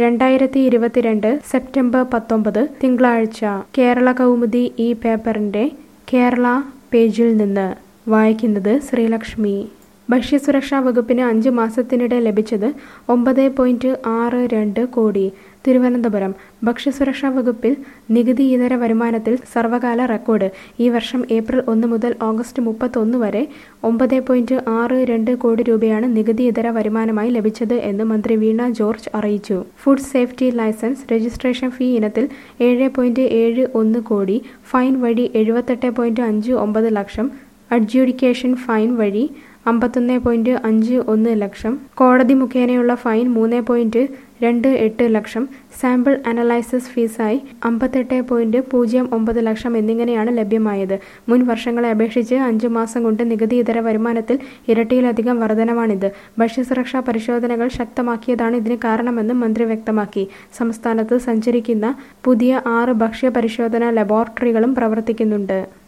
രണ്ടായിരത്തി ഇരുപത്തിരണ്ട് സെപ്റ്റംബർ പത്തൊമ്പത് തിങ്കളാഴ്ച കേരള കൗമുദി ഈ പേപ്പറിന്റെ കേരള പേജിൽ നിന്ന് വായിക്കുന്നത് ശ്രീലക്ഷ്മി ഭക്ഷ്യസുരക്ഷാ വകുപ്പിന് അഞ്ച് മാസത്തിനിടെ ലഭിച്ചത് ഒമ്പത് പോയിന്റ് ആറ് രണ്ട് കോടി തിരുവനന്തപുരം ഭക്ഷ്യസുരക്ഷാ വകുപ്പിൽ നികുതി ഇതര വരുമാനത്തിൽ സർവകാല റെക്കോർഡ് ഈ വർഷം ഏപ്രിൽ ഒന്ന് മുതൽ ഓഗസ്റ്റ് മുപ്പത്തൊന്ന് വരെ ഒമ്പത് പോയിന്റ് ആറ് രണ്ട് കോടി രൂപയാണ് നികുതി ഇതര വരുമാനമായി ലഭിച്ചത് എന്ന് മന്ത്രി വീണ ജോർജ് അറിയിച്ചു food safety licence registration fee ഇനത്തിൽ ഏഴ് പോയിന്റ് ഏഴ് ഒന്ന് കോടി ഫൈൻ വഴി എഴുപത്തെട്ട് പോയിന്റ് അഞ്ച് ഒമ്പത് ലക്ഷം അഡ്ജ്യൂഡിക്കേഷൻ ഫൈൻ വഴി അമ്പത്തൊന്ന് പോയിന്റ് അഞ്ച് ഒന്ന് ലക്ഷം കോടതി മുഖേനയുള്ള ഫൈൻ മൂന്ന് പോയിന്റ് രണ്ട് എട്ട് ലക്ഷം സാമ്പിൾ അനലൈസിസ് ഫീസായി അമ്പത്തെട്ട് പോയിന്റ് പൂജ്യം ഒമ്പത് ലക്ഷം എന്നിങ്ങനെയാണ് ലഭ്യമായത് മുൻ വർഷങ്ങളെ അപേക്ഷിച്ച് അഞ്ചു മാസം കൊണ്ട് നികുതി ഇതര വരുമാനത്തിൽ ഇരട്ടിയിലധികം വർധനമാണിത് ഭക്ഷ്യസുരക്ഷാ പരിശോധനകൾ ശക്തമാക്കിയതാണ് ഇതിന് കാരണമെന്നും മന്ത്രി വ്യക്തമാക്കി സംസ്ഥാനത്ത് സഞ്ചരിക്കുന്ന പുതിയ ആറ് ഭക്ഷ്യ പരിശോധനാ ലബോറട്ടറികളും പ്രവർത്തിക്കുന്നുണ്ട്